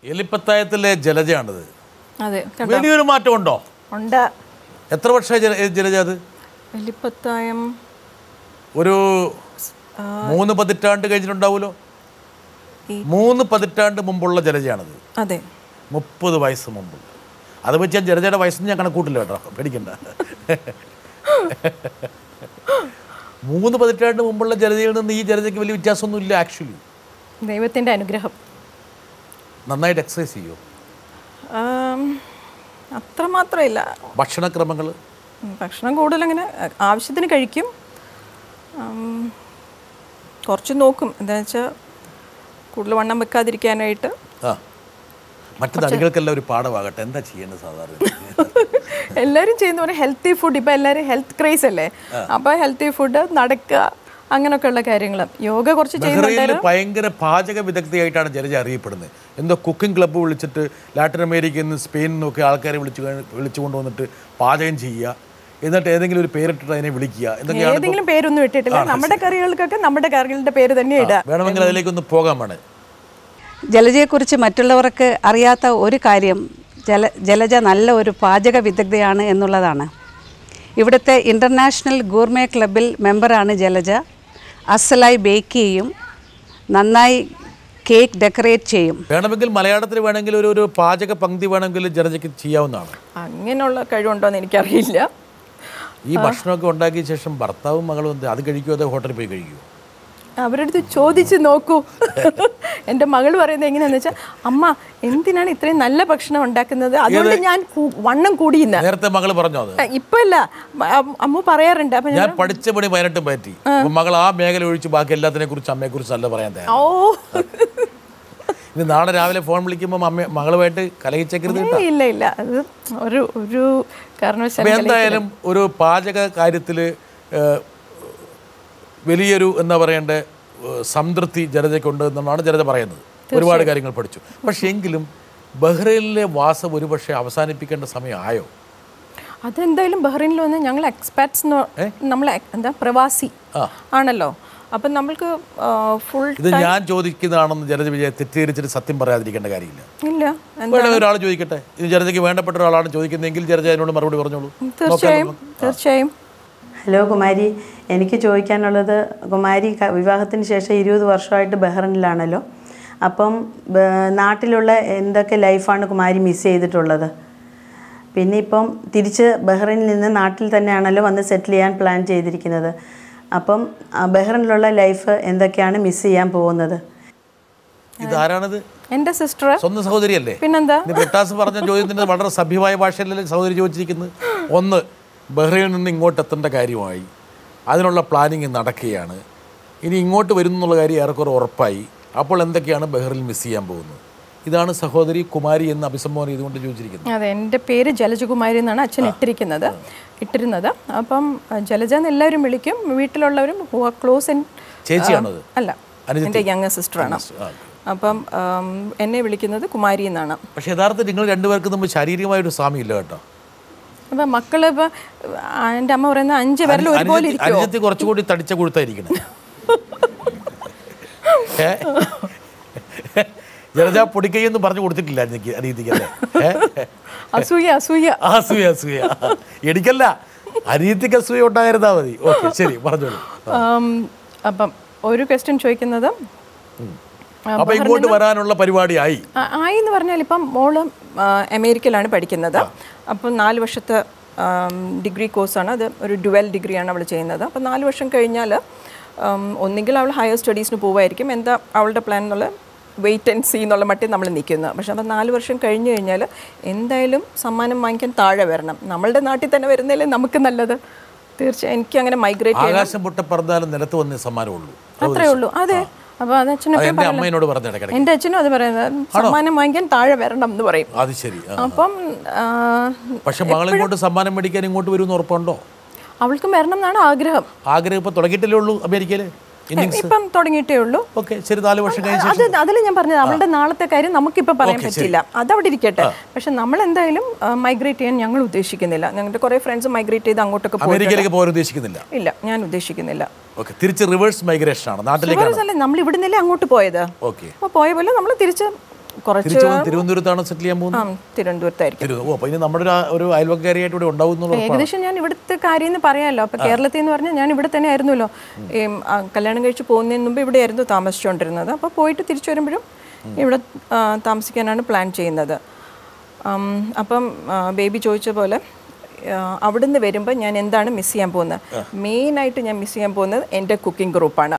എലിപ്പത്തായത്തിലെ ജലജയാണിത് അതെ കണ്ടോ? വലിയൊരു മാറ്റം ഉണ്ടോ ഉണ്ട് എത്ര വർഷമായി ജല ജലജ അത് വലിപ്പത്തായം ഒരു മൂന്ന് പതിറ്റാണ്ട് കഴിഞ്ഞിട്ടുണ്ടാവുമല്ലോ ഈ- മൂന്ന് പതിറ്റാണ്ട് മുമ്പുള്ള ജലജയാണിത് അതെ മുപ്പത് വയസ്സ് മുമ്പ് അത് വെച്ച് ഞാൻ ജലജയുടെ വയസ്സൊന്നും ഞാൻ കണക്കൂട്ടില്ല കേട്ടോ പേടിക്കണ്ട മൂന്ന് പതിറ്റാണ്ട് മുമ്പുള്ള ജലജയിൽ നിന്ന് ഈ ജലജയ്ക്ക് വലിയ വ്യത്യാസമൊന്നുമില്ല ആക്ച്വലി ദൈവത്തിൻ്റെ അനുഗ്രഹം നന്നായിട്ട് എക്സസൈസ് ചെയ്യോ ആം, അത്രമാത്രം ഇല്ല ഭക്ഷണക്രമങ്ങൾ ഉം, ഭക്ഷണം കൂടുതൽ അങ്ങനെ അ- ആവശ്യത്തിന് കഴിക്കും ആം, കുറച്ച് നോക്കും എന്താ വെച്ചാൽ കൂടുതൽ വണ്ണം വെക്കാതിരിക്കാനായിട്ട് ആ മറ്റു നടികൾക്കെല്ലാം ഒരു പാഠമാകട്ടെ എന്താ ചെയ്യേണ്ടത് സാധാരണ എല്ലാവരും ചെയ്യുന്ന പോലെ ഹെൽത്തി ഫുഡ് ഇപ്പം എല്ലാവരും ഹെൽത്ത് ക്രേസ് അല്ലേ അപ്പോൾ ഹെൽത്തി ഫുഡ് നടക്കുക അങ്ങനെയൊക്കെയുള്ള കാര്യങ്ങൾ യോഗ കുറച്ച് ബഹ്റൈനിൽ ചെയ്യുന്നുണ്ടായിരുന്നു ഭയങ്കര പാചക വിദഗ്ധയായിട്ടാണ് ജലജ അറിയപ്പെടുന്നത് എന്തോ കുക്കിംഗ് ക്ലബ്ബ് വിളിച്ചിട്ട് ലാറ്റിൻ അമേരിക്കയിൽ നിന്ന് സ്പെയിനിൽ നിന്നൊക്കെ ആൾക്കാരെ വിളിച്ചു കഴി- വിളിച്ചു കൊണ്ടുവന്നിട്ട് പാചകം ചെയ്യുക എന്നിട്ട് ഏതെങ്കിലും ഒരു പേരിട്ടിട്ട് അതിനെ വിളിക്കുക എന്തൊക്കെയാണ് ഇപ്പൊ- ഏതെങ്കിലും പേരൊന്നും ഇട്ടിട്ടില്ല നമ്മുടെ കറികൾക്കൊക്കെ നമ്മുടെ കറികളുടെ പേര് തന്നെ ഇടുക വേണമെങ്കിൽ അതിലേക്കൊന്ന് പോകാൻ വേണം ജലജയെക്കുറിച്ച് മറ്റുള്ളവർക്ക് അറിയാത്ത ഒരു കാര്യം ജല ജലജ നല്ല ഒരു പാചക വിദഗ്ധയാണ് എന്നുള്ളതാണ് ഇവിടുത്തെ ഇൻ്റർനാഷണൽ ഗൂർമേ ക്ലബിൽ മെമ്പറാണ് ജലജ അസലായി ബേക്ക് ചെയ്യും നന്നായി കേക്ക് ഡെക്കറേറ്റ് ചെയ്യും വേണമെങ്കിൽ മലയാളത്തിൽ വേണമെങ്കിൽ ഒരു ഒരു പാചക പങ്ക്തി വേണമെങ്കിൽ ജലജയ്ക്ക് ചെയ്യാവുന്നതാണ് അങ്ങനെയുള്ള കഴിവുണ്ടോ എന്ന് എനിക്കറിയില്ല ഈ ഭക്ഷണമൊക്കെ ഉണ്ടാക്കിയ ശേഷം ഭർത്താവും മകളും എന്ത് അത് കഴിക്കുമോ അതോ ഹോട്ടലിൽ പോയി കഴിക്കുമോ അവരുടെ അടുത്ത് ചോദിച്ച് നോക്കൂ എൻ്റെ മകൾ പറയുന്നത് എങ്ങനെയാന്ന് വെച്ചാൽ അമ്മ എന്തിനാണ് ഇത്രയും നല്ല ഭക്ഷണം ഉണ്ടാക്കുന്നത് അതുകൊണ്ട് ഞാൻ കൂ- വണ്ണം കൂടിയില്ല നേരത്തെ മകൾ പറഞ്ഞോ അത് ഇപ്പൊ ഇല്ല അ- അമ്മ പറയാറുണ്ട് അപ്പൊ ഞാൻ ഞാൻ പഠിച്ച പണി പതിനെട്ടും പറ്റി അപ്പൊ മകൾ ആ മേഖല ഒഴിച്ച് ബാക്കി എല്ലാത്തിനെ കുറിച്ച് അമ്മയെ കുറിച്ച് നല്ല പറയാൻ തയ്യാറാണ് ഓ ഇനി നാളെ രാവിലെ ഫോൺ വിളിക്കുമ്പോൾ അമ്മ മകളുമായിട്ട് കലഹിച്ചേക്കരുത് കേട്ടോ ഇല്ല ഇല്ല അത് ഒരു ഒരു അപ്പൊ കാരണവശാലും എന്തായാലും ഒരു പാചക കാര്യത്തിൽ വലിയൊരു എന്താ പറയണ്ടേ ഏഹ്, സംതൃപ്തി ജനതയ്ക്കുണ്ട് എന്നാണ് ജനത പറയുന്നത് ഒരുപാട് കാര്യങ്ങൾ പഠിച്ചു പക്ഷേ എങ്കിലും ബഹ്റൈനിലെ വാസം ഒരുപക്ഷെ അവസാനിപ്പിക്കേണ്ട സമയം ആയോ അതെന്തായാലും ബഹ്റൈനിൽ വന്ന് ഞങ്ങൾ എക്സ്പാറ്റ്സ് നമ്മൾ എന്താ പ്രവാസി ആണല്ലോ അപ്പം നമ്മൾക്ക് ഫുൾ ഇത് ഞാൻ ചോദിക്കുന്നതാണെന്ന് ജനത വിജയ തെറ്റിദ്ധരിച്ചിട്ട് സത്യം പറയാതിരിക്കേണ്ട കാര്യമില്ല ഇല്ല വേണമെങ്കിൽ ഒരാൾ ചോദിക്കട്ടെ ഇത് ജനതയ്ക്ക് വേണ്ടപ്പെട്ട ഒരാളാണ് ചോദിക്കുന്നതെങ്കിൽ ജനത അതിനോട് മറുപടി പറഞ്ഞോളൂ തീർച്ചയായും തീർച്ചയായും ഹലോ കുമാരി എനിക്ക് ചോദിക്കാനുള്ളത് കുമാരി ക- വിവാഹത്തിന് ശേഷം ഇരുപത് വർഷമായിട്ട് ബഹ്റിനിലാണല്ലോ അപ്പം ബ- നാട്ടിലുള്ള എന്തൊക്കെ ലൈഫാണ് കുമാരി മിസ് ചെയ്തിട്ടുള്ളത് പിന്നെ ഇപ്പം തിരിച്ച് ബഹ്റിനിൽ നിന്ന് നാട്ടിൽ തന്നെയാണല്ലോ വന്ന് സെറ്റിൽ ചെയ്യാൻ പ്ലാൻ ചെയ്തിരിക്കുന്നത് അപ്പം ആ ബഹ്റിനിലുള്ള ലൈഫ് എന്തൊക്കെയാണ് മിസ് ചെയ്യാൻ പോകുന്നത് ഇതാരാണിത് എൻ്റെ സിസ്റ്റർ സ്വന്തം സഹോദരിയല്ലേ പിന്നെന്താ ഇനി ബ്രിട്ടാസ് പറഞ്ഞ ചോദ്യത്തിന് വളരെ സഭ്യമായ ഭാഷയിലല്ലേ സഹോദരി ചോദിച്ചിരിക്കുന്നത് ഒന്ന് ബഹ്റൈനിൽ നിന്ന് ഇങ്ങോട്ട് എത്തേണ്ട കാര്യമായി അതിനുള്ള പ്ലാനിങ് നടക്കുകയാണ് ഇനി ഇങ്ങോട്ട് വരുന്നു എന്നുള്ള കാര്യം ഏറെക്കുറെ ഉറപ്പായി അപ്പോൾ എന്തൊക്കെയാണ് ബഹ്റിൽ മിസ് ചെയ്യാൻ പോകുന്നത് ഇതാണ് സഹോദരി കുമാരി എന്ന് അഭിസംബോധന ചെയ്തുകൊണ്ട് ചോദിച്ചിരിക്കുന്നത് അതെ എൻ്റെ പേര് ജലജകുമാരി എന്നാണ് അച്ഛൻ ഇട്ടിരിക്കുന്നത് ഇട്ടിരുന്നത് അപ്പം അഹ് ജലജ എന്ന് എല്ലാവരും വിളിക്കും വീട്ടിലുള്ളവരും ക്ലോസ് ആൻഡ് ചേച്ചിയാണത് അല്ല എൻ്റെ യങ് സിസ്റ്ററാണ് അപ്പം ആം, എന്നെ വിളിക്കുന്നത് കുമാരി എന്നാണ് പക്ഷേ യഥാർത്ഥത്തിൽ നിങ്ങൾ രണ്ടുപേർക്ക് തമ്മിൽ ശാരീരികമായൊരു സാമ്യമില്ല കേട്ടോ അപ്പം മക്കള് ഇപ്പം എൻ്റെ അമ്മ പറയുന്ന അഞ്ച് പേരിൽ ഒരുപോലെ ഇരിക്കുമോ അനുജത്തി കുറച്ചുകൂടി തടിച്ച കൊടുത്തായിരിക്കണം ഏ? ജലജ പൊടിക്കൈയൊന്നും പറഞ്ഞു കൊടുത്തിട്ടില്ല എനിക്ക് അനീതിക്ക് അല്ലേ ഏ? അസൂയ അസൂയ അസൂയ അസൂയ എനിക്കല്ല അനീതിക്ക് അസൂയ ഉണ്ടായിരുന്നാ മതി ഓക്കെ ശരി പറഞ്ഞോളൂ ആം, അപ്പം ഒരു ക്വസ്റ്റ്യൻ ചോദിക്കുന്നത് അപ്പൊ ഇങ്ങോട്ട് വരാനുള്ള പരിപാടിയായി ആ- ആയി എന്ന് പറഞ്ഞാൽ ഇപ്പം മോള് ആ, അമേരിക്കയിലാണ് പഠിക്കുന്നത് അപ്പം നാല് വർഷത്തെ ആം, ഡിഗ്രി കോഴ്സാണ് അത് ഒരു ഡുവൽ ഡിഗ്രിയാണ് അവൾ ചെയ്യുന്നത് അപ്പം നാല് വർഷം കഴിഞ്ഞാൽ ആം, ഒന്നുകിൽ അവൾ ഹയർ സ്റ്റഡീസിന് പോവായിരിക്കും എന്താ അവളുടെ പ്ലാൻ എന്നുള്ള വെയിറ്റ് ആൻഡ് സീ എന്നുള്ള മട്ടിൽ നമ്മൾ നിൽക്കുന്നത് പക്ഷെ അപ്പം നാല് വർഷം കഴിഞ്ഞ് കഴിഞ്ഞാൽ എന്തായാലും സമ്മാനം വാങ്ങിക്കാൻ താഴെ വരണം നമ്മളുടെ നാട്ടിൽ തന്നെ വരുന്നതിലേ നമുക്ക് നല്ലത് തീർച്ചയായും എനിക്ക് അങ്ങനെ മൈഗ്രേറ്റ് ചെയ്യണം ആകാശം പൊട്ട പറഞ്ഞാലും നിലത്ത് വന്നേ സമ്മാനമുള്ളൂ അത്രേ ഉള്ളൂ അതെ അപ്പോൾ അത് അച്ഛനും അത് എൻ്റെ അമ്മയോട് പറഞ്ഞ ഇടയ്ക്കിടയ്ക്ക് എൻ്റെ അച്ഛനും അത് പറയുന്നത് സമ്മാനം വാങ്ങിക്കാൻ താഴെ വരണം എന്ന് പറയും അത് ശരി ആ. അപ്പം ആ, പക്ഷെ മകൾ ഇങ്ങോട്ട് സമ്മാനം മേടിക്കാൻ ഇങ്ങോട്ട് വരുമെന്ന് ഉറപ്പുണ്ടോ അവൾക്കും വരണം എന്നാണ് ആഗ്രഹം ആഗ്രഹം ഇപ്പൊ തുടങ്ങിയിട്ടല്ലേ ഉള്ളൂ അമേരിക്കയിൽ ഇന്നിങ്സ് ഇപ്പം തുടങ്ങിയിട്ടേ ഉള്ളൂ ഓക്കെ ശരി നാല് വർഷം കഴിഞ്ഞ അത് അതിൽ ഞാൻ പറഞ്ഞത് അവളുടെ നാളത്തെ കാര്യം നമുക്കിപ്പോൾ പറയാൻ പറ്റില്ല അതവിടെ ഇരിക്കട്ടെ പക്ഷെ നമ്മൾ എന്തായാലും മൈഗ്രേറ്റ് ചെയ്യാൻ ഞങ്ങൾ ഉദ്ദേശിക്കുന്നില്ല ഞങ്ങളുടെ കുറേ ഫ്രണ്ട്സ് മൈഗ്രേറ്റ് ചെയ്ത് അങ്ങോട്ടൊക്കെ പോയി അമേരിക്കയിലേക്ക് പോകാൻ ഉദ്ദേശിക്കുന്നില്ല ഇല്ല ഞാൻ ഉദ്ദേശിക്കുന്നില്ല ഓക്കെ തിരിച്ച് റിവേഴ്സ് മൈഗ്രേഷൻ ആണ് നാട്ടിലേക്കാണ് അല്ലേ നമ്മൾ ഇവിടെ നിന്നല്ലേ അങ്ങോട്ട് പോയത് ഓക്കെ അപ്പോൾ പോയ പോലെ നമ്മൾ തിരിച്ച് കുറച്ച് തിരിച്ചു വന്ന് തിരുവനന്തപുരത്താണ് സെറ്റിൽ ചെയ്യാൻ പോകുന്നത് ആ തിരുവനന്തപുരത്തായിരിക്കും തിരുവ- ഓ അപ്പോൾ ഇനി നമ്മുടെ ഒരു ആ- ഒരു അയൽവക്കാരിയായിട്ട് ഇവിടെ ഉണ്ടാവും എന്നുള്ള ഏകദേശം ഞാൻ ഇവിടുത്തെ കാര്യം എന്ന് പറയാമല്ലോ അപ്പോൾ കേരളത്തിൽ എന്ന് പറഞ്ഞാൽ ഞാൻ ഇവിടെ തന്നെ ആയിരുന്നല്ലോ ഈ ആ, കല്യാണം കഴിച്ച് പോകുന്നതിന് മുമ്പ് ഇവിടെയായിരുന്നു താമസിച്ചുകൊണ്ടിരുന്നത് അപ്പോൾ പോയിട്ട് തിരിച്ചു വരുമ്പോഴും ഇവിടെ ആ, താമസിക്കാനാണ് പ്ലാൻ ചെയ്യുന്നത് ഉം, അപ്പം ആ, ബേബി ചോദിച്ച പോലെ ആ, അവിടുന്ന് വരുമ്പോൾ ഞാൻ എന്താണ് മിസ് ചെയ്യാൻ പോകുന്നത് മെയിനായിട്ട് ഞാൻ മിസ് ചെയ്യാൻ പോകുന്നത് എൻ്റെ കുക്കിംഗ് ഗ്രൂപ്പാണ്